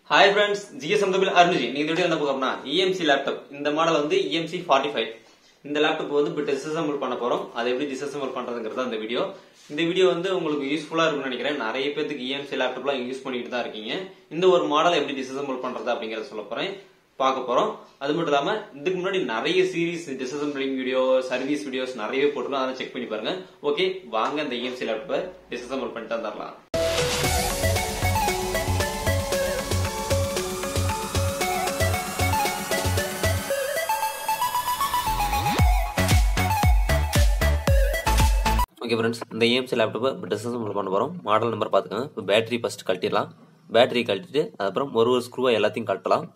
hi friends GSM Tamil Arunji நீங்க video என்ன பார்க்கணும்னா இஎம்சி லேப்டாப் இந்த மாடல் வந்து இஎம்சி ஃபார்ட்டி ஃபைவ் இந்த லேப்டாப் வந்து இப்போ டிஸ்அசம்பிள் பண்ண போறோம் அதை எப்படி டிஸ்அசம்பிள் பண்றதுங்கிறது அந்த வீடியோ இந்த வீடியோ வந்து உங்களுக்கு யூஸ்ஃபுல்லா இருக்கும்னு நினைக்கிறேன் நிறைய பேருக்கு இஎம்சி லேப்டாப்லாம் யூஸ் பண்ணிட்டு தான் இருக்கீங்க இந்த ஒரு மாடல் எப்படி டிஸ்அசம்பிள் பண்றது அப்படிங்கறத சொல்ல போறேன் பார்க்க போறோம் அது மட்டும் இல்லாம இதுக்கு முன்னாடி நிறைய series disassembling video service videos நிறையவே போட்டுருக்கோம் அதை செக் பண்ணி பாருங்க ஓகே வாங்க இந்த இஎம்சி லேப்டாப்பை டிஸ்அசம்பிள் பண்ணிட்டு வந்துடலாம் ஓகே ஃப்ரெண்ட்ஸ் இந்த ஏஎம்சி லேப்டாப்பை இப்போ டிஸ்அசம்பிள் பண்ண போகிறோம் மாடல் நம்பர் பார்த்துக்கோங்க இப்போ பேட்டரி ஃபர்ஸ்ட் கழட்டிடலாம் பேட்டரி கழட்டிட்டு அதுக்கப்புறம் ஒரு ஒரு ஸ்க்ரூவை எல்லாத்தையும் கழட்டலாம்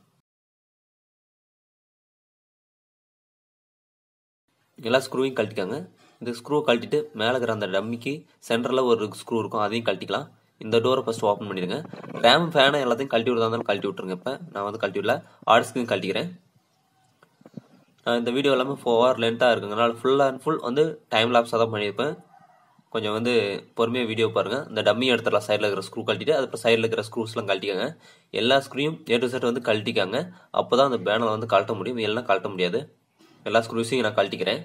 எல்லா ஸ்க்ரூவையும் கழட்டிக்காங்க இந்த ஸ்க்ரூவை கழட்டிட்டு மேலே இருக்கிற அந்த டம்மிக்கு சென்டரில் ஒரு ஸ்க்ரூ இருக்கும் அதையும் கழட்டிக்கலாம் இந்த டோரை ஃபர்ஸ்ட் ஓப்பன் பண்ணிடுங்க ரேம் ஃபேனை எல்லாத்தையும் கழட்டி விடுறதா இருந்தாலும் கழட்டி விட்டுருங்க இப்போ நான் வந்து கழட்டி விடல ஆர்ட்ஸ்க்கு கழட்டிக்கிறேன் நான் இந்த வீடியோ எல்லாமே ஃபோர் ஹவர் லென்த்தாக இருக்குங்கனால ஃபுல் அண்ட் ஃபுல் வந்து டைம் லாப்ஸாக தான் பண்ணியிருப்பேன் கொஞ்சம் வந்து பொறுமையாக வீடியோ பாருங்கள் இந்த டம்மி எடுத்துடலாம் சைடில் இருக்கிற ஸ்க்ரூ கழட்டிட்டு அதுக்கப்புறம் சைடில் இருக்கிற ஸ்க்ரூஸ்லாம் கழட்டிக்காங்க எல்லா ஸ்க்ரூயும் ஏ டு செட் வந்து கழட்டிக்காங்க அப்போ தான் அந்த பேனலை வந்து கழட்ட முடியும் எல்லாம் கழட்ட முடியாது எல்லா ஸ்க்ரூஸையும் நான் கழட்டிக்கிறேன்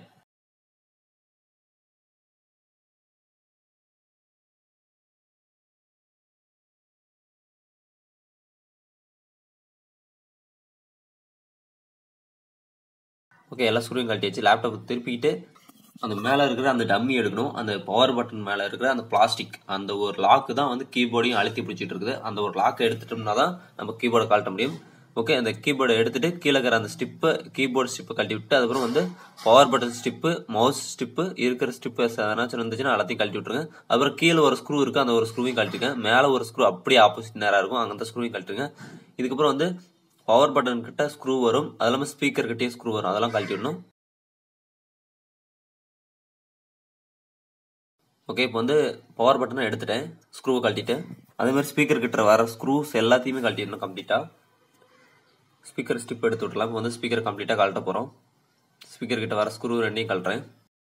ஓகே எல்லா ஸ்க்ரூவையும் கழட்டியாச்சு லேப்டாப் திருப்பிக்கிட்டு அந்த மேலே இருக்கிற அந்த டம்மி எடுக்கணும் அந்த பவர் பட்டன் மேலே இருக்கிற அந்த பிளாஸ்டிக் அந்த ஒரு லாக்கு தான் வந்து கீபோர்டையும் அழுத்தி பிடிச்சிட்டு இருக்குது அந்த ஒரு லாக்கை எடுத்துட்டோம்னா தான் நம்ம கீபோர்டை கழட்ட முடியும் ஓகே அந்த கீபோர்டை எடுத்துட்டு கீழே இருக்கிற அந்த ஸ்டிப்பு கீபோர்டு ஸ்டிப்பை கழட்டி விட்டு அதுக்கப்புறம் வந்து power button strip mouse strip இருக்கிற ஸ்டிப்பு எதனாச்சும் இருந்துச்சுன்னா எல்லாத்தையும் கழட்டி விட்டுருங்க அப்புறம் கீழே ஒரு ஸ்க்ரூ இருக்கு அந்த ஒரு ஸ்க்ரூவையும் கழட்டிங்க மேலே ஒரு ஸ்க்ரூ அப்படியே ஆப்போசிட் நேராக இருக்கும் அந்த ஸ்க்ரூவையும் கழட்டுங்க இதுக்கப்புறம் வந்து பவர் பட்டன் கிட்ட ஸ்க்ரூ வரும் அது இல்லாமல் ஸ்பீக்கர் கிட்டே ஸ்க்ரூ வரும் அதெல்லாம் கழட்டி விடணும் ஓகே இப்போ வந்து பவர் பட்டனை எடுத்துட்டேன் ஸ்க்ரூவை கழட்டிட்டு அதே மாதிரி ஸ்பீக்கர் கிட்ட வர ஸ்க்ரூஸ் எல்லாத்தையுமே கழட்டிடணும் கம்ப்ளீட்டாக ஸ்பீக்கர் ஸ்டிப் எடுத்து விட்டுலாம் இப்போ வந்து ஸ்பீக்கர் கம்ப்ளீட்டாக கழட்ட போகிறோம் ஸ்பீக்கர் கிட்ட வர ஸ்க்ரூ ரெண்டையும் கழட்டுறேன்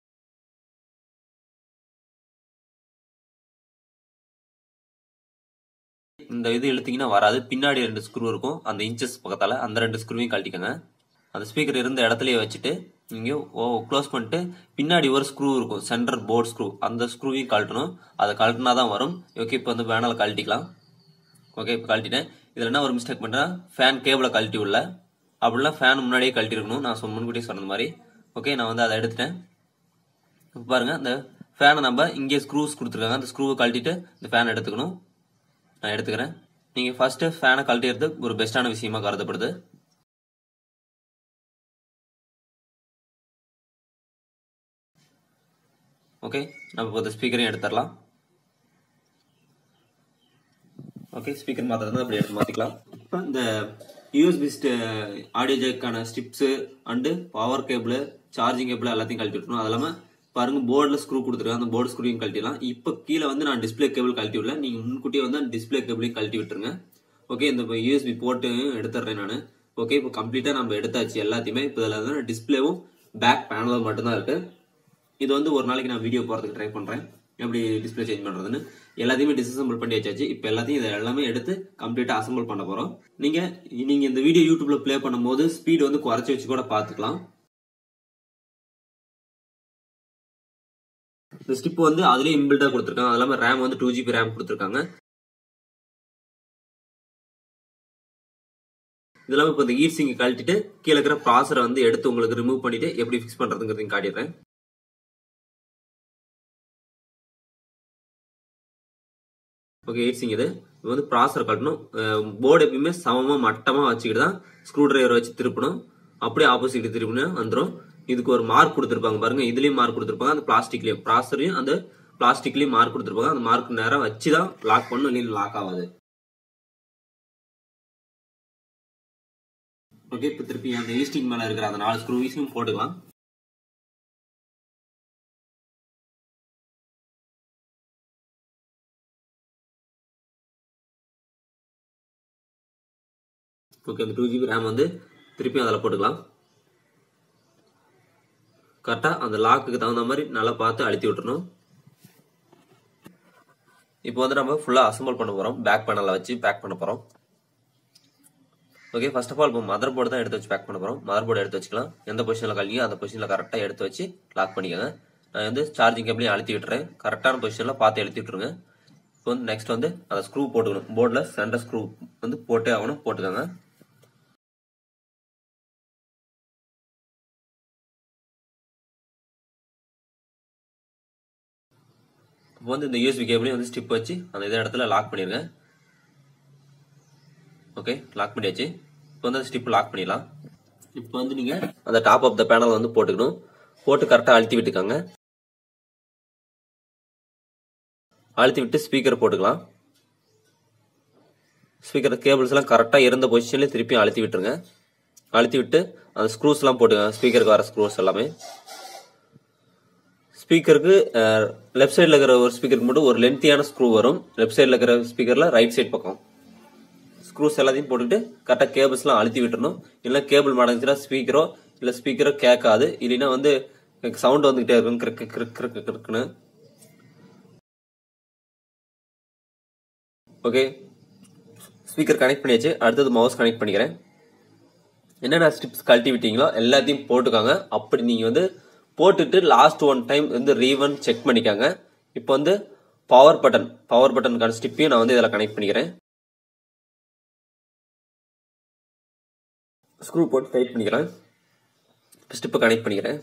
இந்த இது இழுத்தீங்கன்னா வராது பின்னாடி ரெண்டு ஸ்க்ரூ இருக்கும் அந்த இன்ச்சஸ் பக்கத்தால அந்த ரெண்டு ஸ்க்ரூவையும் கழட்டிக்கங்க அந்த ஸ்பீக்கர் இருந்த இடத்துலயே வச்சுட்டு நீங்க ஓ க்ளோஸ் பண்ணிட்டு பின்னாடி ஒரு ஸ்க்ரூ இருக்கும் சென்டர் போர்ட் ஸ்க்ரூ அந்த ஸ்க்ரூவையும் கழட்டணும் அதை கழட்டினா தான் வரும் ஓகே இப்போ வந்து பேனலை கழட்டிக்கலாம் ஓகே இப்போ கழட்டிட்டேன் இதில் என்ன ஒரு மிஸ்டேக் பண்ணுறேன் ஃபேன் கேபிளை கழட்டி விடல அப்படிலாம் ஃபேன் முன்னாடியே கழட்டி இருக்கணும் நான் சொன்ன முன்கூட்டியே சொன்னது மாதிரி ஓகே நான் வந்து அதை எடுத்துட்டேன் இப்போ பாருங்க இந்த ஃபேனை நம்ம இங்கே ஸ்க்ரூஸ் கொடுத்துருக்காங்க அந்த ஸ்க்ரூவை கழட்டிட்டு இந்த ஃபேன் எடுத்துக்கணும் நான் எடுத்துக்கிறேன் நீங்கள் ஃபர்ஸ்ட் ஃபேனை கழட்டிடுறது ஒரு பெஸ்ட்டான விஷயமா கருதப்படுது ஓகே நம்ம இப்போ இந்த ஸ்பீக்கரையும் எடுத்துடலாம் ஓகே ஸ்பீக்கர் மாத்திரம் அப்படி எடுத்து மாற்றிக்கலாம் இப்போ இந்த யூஎஸ்பி ஆடியோ ஜேக்கான strips and power cable charging cable எல்லாத்தையும் கழட்டி விட்டுணும் அது இல்லாமல் பாருங்க போர்டில் ஸ்க்ரூ கொடுத்துருக்காங்க அந்த போர்டு ஸ்க்ரூவையும் கழட்டிடலாம் இப்போ கீழே வந்து நான் டிஸ்பிளே கேபிள் கழட்டி விடல நீங்கள் முன்கூட்டியே வந்து டிஸ்பிளே கேபிளையும் கழட்டி விட்டுருங்க ஓகே இந்த இப்போ யூஎஸ்பி போட்டு எடுத்துடுறேன் நான் ஓகே இப்போ கம்ப்ளீட்டாக நம்ம எடுத்தாச்சு எல்லாத்தையுமே இப்போ இதில் வந்து டிஸ்பிளேவும் பேக் பேனலும் மட்டும்தான் இருக்கு இது வந்து ஒரு நாளைக்கு நான் வீடியோ போகிறதுக்கு ட்ரை பண்ணுறேன் எப்படி டிஸ்பிளே சேஞ்ச் பண்ணுறதுன்னு எல்லாத்தையுமே டிஸ்அசம்பிள் பண்ணி வச்சாச்சு இப்போ எல்லாத்தையும் இதை எல்லாமே எடுத்து கம்ப்ளீட்டாக அசம்பிள் பண்ண போகிறோம் நீங்கள் நீங்கள் இந்த வீடியோ யூடியூப்ல ப்ளே பண்ணும்போது ஸ்பீட் வந்து குறைச்சி வச்சு கூட பார்த்துக்கலாம் இந்த ஸ்டிப் வந்து அதுலயே இன்பில்டா கொடுத்துருக்காங்க அது இல்லாம ரேம் வந்து டூ ஜிபி ரேம் கொடுத்துருக்காங்க இது இல்லாம இப்போ இந்த ஈட் சிங்க கழட்டிட்டு கீழே இருக்கிற ப்ராசரை வந்து எடுத்து உங்களுக்கு ரிமூவ் பண்ணிட்டு எப்படி ஃபிக்ஸ் பண்றதுங்கிறதையும் காட்டிடுறேன் ஓகே எயிட் சிங் இது இது வந்து ப்ராசர் கட்டணும் போர்டு எப்பயுமே சமமா மட்டமா வச்சுக்கிட்டு தான் ஸ்க்ரூ டிரைவர் வச்சு திருப்பணும் அப்படியே ஆப்போசிட் திருப்பினா வந்துடும் இதுக்கு ஒரு மார்க் கொடுத்துருப்பாங்க பாருங்க இதுலயும் மார்க் கொடுத்துருப்பாங்க அந்த பிளாஸ்டிக்லயும் ப்ராசரையும் அந்த பிளாஸ்டிக்லயும் மார்க் கொடுத்துருப்பாங்க அந்த மார்க் நேரம் வச்சுதான் லாக் பண்ணும் இல்லைன்னு லாக் ஆகாது ஓகே இப்போ திருப்பி அந்த ஈஸ்டிங் மேல இருக்கிற அந்த நாலு ஸ்க்ரூவையும் போட்டுக்கலாம் ஓகே அந்த டூ ஜிபி ரேம் வந்து திருப்பி அதில் போட்டுக்கலாம் கரெக்டாக அந்த லாக்குக்கு தகுந்த மாதிரி நல்லா பார்த்து அழுத்தி விட்டுறணும் இப்போ வந்து நம்ம ஃபுல்லாக அசம்பிள் பண்ண போகிறோம் பேக் பேனலில் வச்சு பேக் பண்ண போகிறோம் ஓகே ஃபர்ஸ்ட் ஆஃப் ஆல் இப்போ மதர் போர்டு தான் எடுத்து வச்சு பேக் பண்ண போகிறோம் மதர் போர்டு எடுத்து வச்சுக்கலாம் எந்த பொசிஷனில் கழியோ அந்த பொசிஷனில் கரெக்டாக எடுத்து வச்சு லாக் பண்ணிக்கோங்க நான் வந்து சார்ஜிங் கேபிளையும் அழுத்தி விட்டுறேன் கரெக்டான பொசிஷனில் பார்த்து அழுத்தி விட்டுருங்க இப்போ வந்து நெக்ஸ்ட் வந்து அந்த ஸ்க்ரூ போட்டுக்கணும் போர்டில் சென்டர் ஸ்க்ரூ வந்து போட்டே ஆகணும் போட்டுக்கோங்க இப்போ வந்து இந்த யூஎஸ்பி கேபிளையும் வந்து ஸ்டிப் வச்சு அந்த இதே இடத்துல லாக் பண்ணிடுங்க ஓகே லாக் பண்ணியாச்சு இப்போ வந்து ஸ்டிப் லாக் பண்ணிடலாம் இப்போ வந்து நீங்க அந்த டாப் ஆஃப் த பேனல் வந்து போட்டுக்கணும் போட்டு கரெக்டாக அழுத்தி விட்டுக்காங்க அழுத்தி விட்டு ஸ்பீக்கர் போட்டுக்கலாம் ஸ்பீக்கர் கேபிள்ஸ் எல்லாம் கரெக்டாக இருந்த பொசிஷன்லேயே திருப்பி அழுத்தி விட்டுருங்க அழுத்தி விட்டு அந்த ஸ்க்ரூஸ் எல்லாம் போட்டுக்கோங்க ஸ்பீக்கருக்கு வர ஸ்க்ரூஸ் எல்லாமே ஸ்பீக்கருக்கு லெஃப்ட் சைடில் இருக்கிற ஒரு ஸ்பீக்கருக்கு மட்டும் ஒரு லென்த்தியான ஸ்க்ரூ வரும் லெஃப்ட் சைடில் இருக்கிற ஸ்பீக்கரில் ரைட் சைட் பக்கம் ஸ்க்ரூஸ் எல்லாத்தையும் போட்டுட்டு கரெக்டாக கேபிள்ஸ்லாம் அழுத்தி விட்டுறணும் இல்லை கேபிள் மடங்குச்சுன்னா ஸ்பீக்கரோ இல்லை ஸ்பீக்கரோ கேட்காது இல்லைன்னா வந்து சவுண்ட் வந்துகிட்டே இருக்கும் கிறுக்கு கிறுக்கு கிறுக்கு கிறுக்குன்னு ஓகே ஸ்பீக்கர் கனெக்ட் பண்ணியாச்சு அடுத்தது மவுஸ் கனெக்ட் பண்ணிக்கிறேன் என்னென்ன ஸ்டிப்ஸ் கழட்டி விட்டீங்களோ எல்லாத்தையும் போட்டுக்காங்க அப்படி நீங்கள் வந்து போட்டுட்டு லாஸ்ட் ஒன் டைம் வந்து ரீவன் செக் பண்ணிக்காங்க இப்போ வந்து பவர் பட்டன் பவர் பட்டனுக்கான ஸ்டிப்பையும் நான் வந்து இதில் கனெக்ட் பண்ணிக்கிறேன் ஸ்க்ரூ போட்டு டைட் பண்ணிக்கிறேன் ஸ்டிப்பை கனெக்ட் பண்ணிக்கிறேன்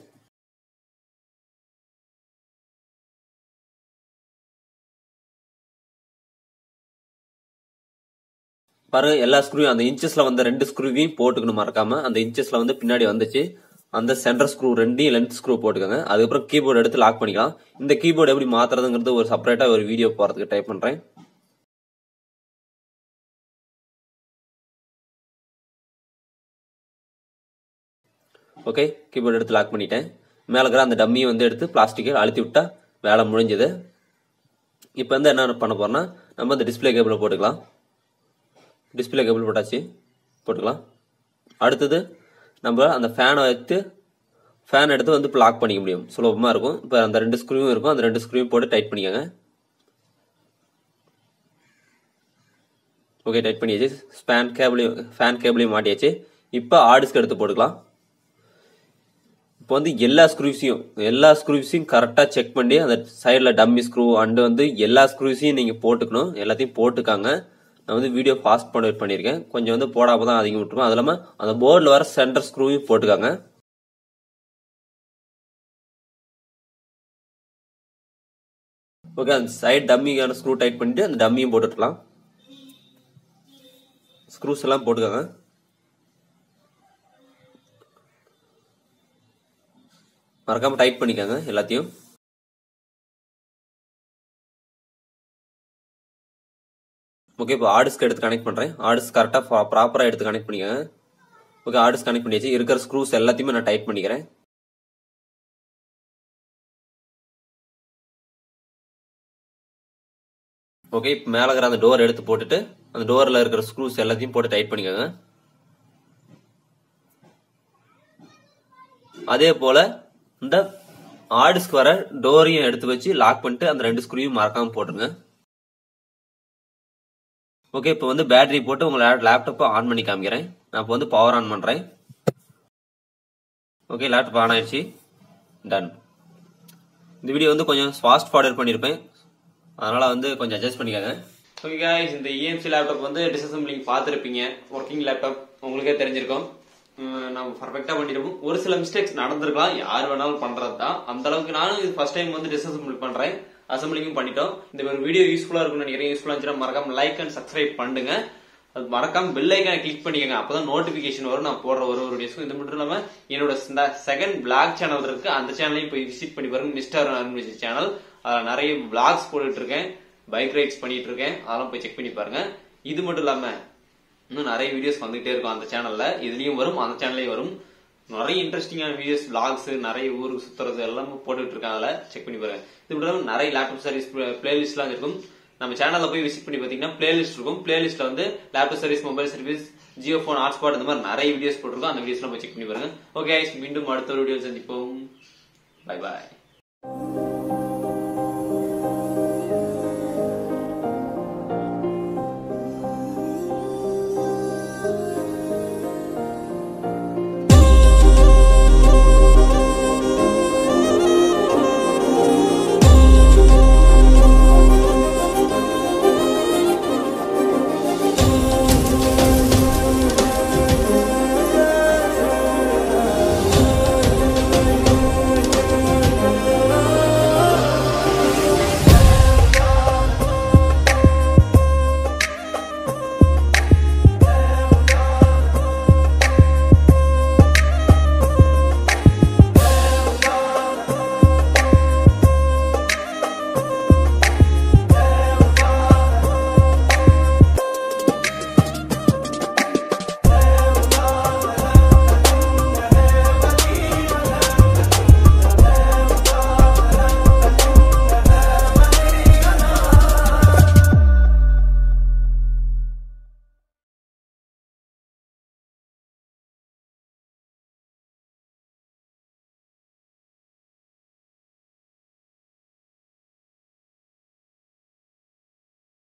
பாருங்க எல்லா ஸ்க்ரூவும் அந்த இன்ச்சஸ்ல வந்த ரெண்டு ஸ்க்ரூவையும் போட்டுக்கணும் மறக்காம அந்த இன்ச்சஸ்ல வந்து பின்னாடி வந்துச்சு அந்த சென்டர் ஸ்க்ரூ ரெண்டையும் லென்த் ஸ்க்ரூ போட்டுக்கோங்க அதுக்கப்புறம் கீபோர்டு எடுத்து லாக் பண்ணிக்கலாம் இந்த கீபோர்டு எப்படி மாத்துறதுங்கிறது ஒரு செப்பரேட்டா ஒரு வீடியோ போறதுக்கு டைப் பண்றேன் ஓகே கீபோர்டு எடுத்து லாக் பண்ணிட்டேன் மேலே இருக்கிற அந்த டம்மியை வந்து எடுத்து பிளாஸ்டிக்கை அழுத்தி விட்டா வேலை முடிஞ்சது இப்போ வந்து என்ன பண்ண போறோம்னா நம்ம இந்த டிஸ்பிளே கேபிளை போட்டுக்கலாம் டிஸ்பிளே கேபிள் போட்டாச்சு போட்டுக்கலாம் அடுத்தது நம்ம அந்த ஃபேனை வைத்து ஃபேன் எடுத்து வந்து இப்போ லாக் பண்ணிக்க முடியும் சுலபமாக இருக்கும் இப்போ அந்த ரெண்டு ஸ்க்ரூவும் இருக்கும் அந்த ரெண்டு ஸ்க்ரூவும் போட்டு டைட் பண்ணிக்கோங்க ஓகே டைட் பண்ணியாச்சு ஸ்பேன் கேபிளையும் ஃபேன் கேபிளையும் மாட்டியாச்சு இப்போ ஆடிஸ்க்கு எடுத்து போட்டுக்கலாம் இப்போ வந்து எல்லா ஸ்க்ரூஸையும் எல்லா ஸ்க்ரூஸையும் கரெக்டாக செக் பண்ணி அந்த சைடில் டம்மி ஸ்க்ரூ அண்டு வந்து எல்லா ஸ்க்ரூஸையும் நீங்கள் போட்டுக்கணும் எல்லாத்தையும் போட்டுக்காங்க நான் வந்து வீடியோ ஃபாஸ்ட் பண்ண பண்ணியிருக்கேன் கொஞ்சம் வந்து போடாம தான் அதிகம் விட்டுருவோம் அது இல்லாமல் அந்த போர்டில் வர சென்டர் ஸ்க்ரூவையும் போட்டுக்காங்க ஓகே அந்த சைடு டம்மிக்கான ஸ்க்ரூ டைட் பண்ணிட்டு அந்த டம்மியும் போட்டுக்கலாம் ஸ்க்ரூஸ் எல்லாம் போட்டுக்காங்க மறக்காம டைட் பண்ணிக்கோங்க எல்லாத்தையும் ஓகே இப்போ ஆர்டிஸ்க்கு எடுத்து கனெக்ட் பண்ணுறேன் ஆர்டிஸ் கரெக்டாக ப்ராப்பராக எடுத்து கனெக்ட் பண்ணிக்கோங்க ஓகே ஆர்டிஸ் கனெக்ட் பண்ணியாச்சு இருக்கிற ஸ்க்ரூஸ் எல்லாத்தையுமே நான் டைட் பண்ணிக்கிறேன் ஓகே இப்போ மேலே இருக்கிற அந்த டோர் எடுத்து போட்டுட்டு அந்த டோரில் இருக்கிற ஸ்க்ரூஸ் எல்லாத்தையும் போட்டு டைட் பண்ணிக்கோங்க அதே போல் இந்த ஆர்டிஸ்க்கு வர டோரையும் எடுத்து வச்சு லாக் பண்ணிட்டு அந்த ரெண்டு ஸ்க்ரூவையும் மறக்காம போட்டுருங்க ஓகே இப்போ வந்து பேட்டரி போட்டு உங்களை லேப்டாப்பை ஆன் பண்ணி காமிக்கிறேன் நான் இப்போ வந்து பவர் ஆன் பண்ணுறேன் ஓகே லேப்டாப் ஆன் ஆயிடுச்சு டன் இந்த வீடியோ வந்து கொஞ்சம் ஃபாஸ்ட் ஃபார்வர்ட் பண்ணியிருப்பேன் அதனால் வந்து கொஞ்சம் அட்ஜஸ்ட் பண்ணிக்கோங்க ஓகே guys இந்த இஎம்சி லேப்டாப் வந்து டிஸ்அசம்பிளிங் பார்த்துருப்பீங்க ஒர்க்கிங் லேப்டாப் உங்களுக்கே தெரிஞ்சிருக்கும் உம் நம்ம பர்ஃபெக்டா பண்ணிருப்போம் ஒரு சில மிஸ்டேக்ஸ் நடந்திருக்கலாம் யார் வேணாலும் பண்றது தான் அந்த அளவுக்கு நானும் இது ஃபர்ஸ்ட் டைம் வந்து டிஸ்அசம்பிள் பண்றேன் அசம்பிளிங்கும் பண்ணிட்டோம் இந்த ஒரு வீடியோ யூஸ்ஃபுல்லா இருக்கும்னு நினைக்கிறேன் யூஸ்ஃபுல்லா இருந்துச்சுன்னா மறக்காம லைக் அண்ட் சப்ஸ்கிரைப் பண்ணுங்க அது மறக்காம பெல் ஐக்கான கிளிக் பண்ணிக்கங்க அப்பதான் நோட்டிபிகேஷன் வரும் நான் போடுற ஒரு ஒரு வீடியோஸ்க்கும் இது மட்டும் இல்லாம என்னோட செகண்ட் பிளாக் சேனல் இருக்கு அந்த சேனலையும் போய் விசிட் பண்ணி பாருங்க மிஸ்டர் அருண்விஜி சேனல் நிறைய பிளாக்ஸ் போட்டுட்டு இருக்கேன் பைக் ரைட்ஸ் பண்ணிட்டு இருக்கேன் அதெல்லாம் போய் செக் பண்ணி பாருங்க இது மட்டும் இல்லாம இன்னும் நிறைய வீடியோஸ் வந்துகிட்டே இருக்கும் அந்த சேனல்ல இதுலயும் வரும் அந்த சேனல்லையும் வரும் நிறைய இன்ட்ரெஸ்டிங்கான வீடியோஸ் பிளாக்ஸ் நிறைய ஊருக்கு சுத்துறது எல்லாமே போட்டுட்டு இருக்காங்க அதில் செக் பண்ணி பாருங்க இது மட்டும் இல்லாம நிறைய லேப்டாப் சர்வீஸ் பிளேலிஸ்ட்லாம் இருக்கும் நம்ம சேனல்ல போய் விசிட் பண்ணி பாத்தீங்கன்னா பிளேலிஸ்ட் இருக்கும் பிளேலிஸ்ட்ல வந்து laptop service mobile service Jio phone hotspot இந்த மாதிரி நிறைய வீடியோஸ் போட்டிருக்கோம் அந்த வீடியோஸ்லாம் போய் செக் பண்ணி பாருங்க ஓகே மீண்டும் அடுத்த ஒரு வீடியோ சந்திப்போம் பை பாய்